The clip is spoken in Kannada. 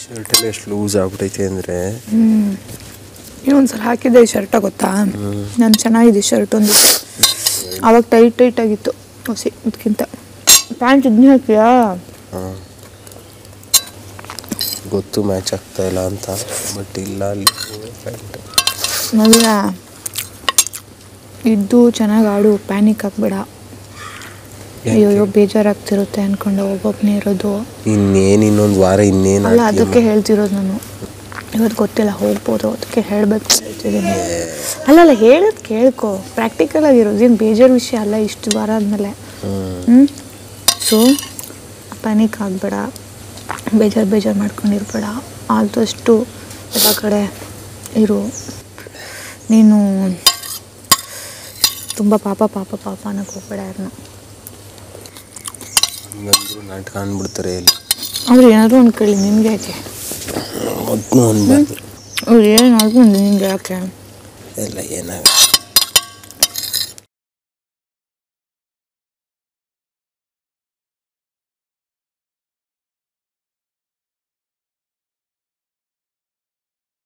ಶರ್ಟ್ ಎಲ್ಲ ಎಷ್ಟು ಲೂಸ್ ಆಗ್ಬಿಟ್ಟೈತೆ ಅಂದರೆ ಇನ್ನೊಂದ್ಸಲ ಹಾಕಿದ್ದೆ ಈ ಶರ್ಟ ಗೊತ್ತಾ ನಾನು ಚೆನ್ನಾಗಿದೆ ಶರ್ಟ್ ಒಂದು ಅವಾಗ ಟೈಟ್ ಟೈಟ್ ಆಗಿತ್ತು ಹೊಸಿ ಅದಕ್ಕಿಂತ ಪ್ಯಾಂಟ್ ಇದನ್ನೇ ಹಾಕಿಯಾ ಗೊತ್ತು ಮ್ಯಾಚ್ ಆಗ್ತಾ ಇಲ್ಲ ಅಂತ ಬಟ್ ಇಲ್ಲ ಅಲ್ಲಿ ಪ್ಯಾಂಟ್ ನವೀನ ಇದ್ದು ಚೆನ್ನಾಗಿ ಆಡು ಪ್ಯಾನಿಕ್ ಆಗ್ಬೇಡ ಅಯ್ಯೋ ಬೇಜಾರಾಗ್ತಿರುತ್ತೆ ಅನ್ಕೊಂಡು ಒಬ್ಬೊಬ್ಬನೇ ಇರೋದು ಇನ್ನೇನು ಇನ್ನೊಂದು ವಾರ ಇನ್ನೇನು ಅಲ್ಲ ಅದಕ್ಕೆ ಹೇಳ್ತಿರೋದು ನಾನು ಇವತ್ತು ಗೊತ್ತಿಲ್ಲ ಹೋಗ್ಬೋದು ಅದಕ್ಕೆ ಹೇಳ್ಬೇಕು ಹೇಳ್ತಿದ್ದೀನಿ ಅಲ್ಲ ಅಲ್ಲ ಹೇಳೋದು ಕೇಳ್ಕೊ ಪ್ರಾಕ್ಟಿಕಲ್ ಆಗಿರೋದು ಏನು ಬೇಜಾರು ವಿಷಯ ಅಲ್ಲ ಇಷ್ಟು ವಾರ ಆದಮೇಲೆ ಹ್ಞೂ ಸೊ ಪ್ಯಾನಿಕ್ ಆಗಬೇಡ ಬೇಜಾರು ಬೇಜಾರು ಮಾಡ್ಕೊಂಡಿರ್ಬೇಡ ಆದಷ್ಟು ಎಲ್ಲ ಕಡೆ ಇರು ನೀನು ತುಂಬ ಪಾಪ ಪಾಪ ಪಾಪ ಅನ್ನೋಕೆ ಹೋಗ್ಬೇಡ ಯಾರನ್ನ ಹಂಗಂದ್ರು ನಾಟಕ ಅಂದ್ಬಿಡ್ತಾರೆ ಇಲ್ಲಿ ಅವ್ರು ಏನಾದರೂ ಅನ್ಕೊಳ್ಳಿ ನಿನಗೆ ಯಾಕೆ ಮೊದಲು ಅನ್ಬಾರ್ದು ಅವ್ರು ಏನಾದ್ರು ನಿನಗೆ ಯಾಕೆ ಎಲ್ಲ ಏನಾಗ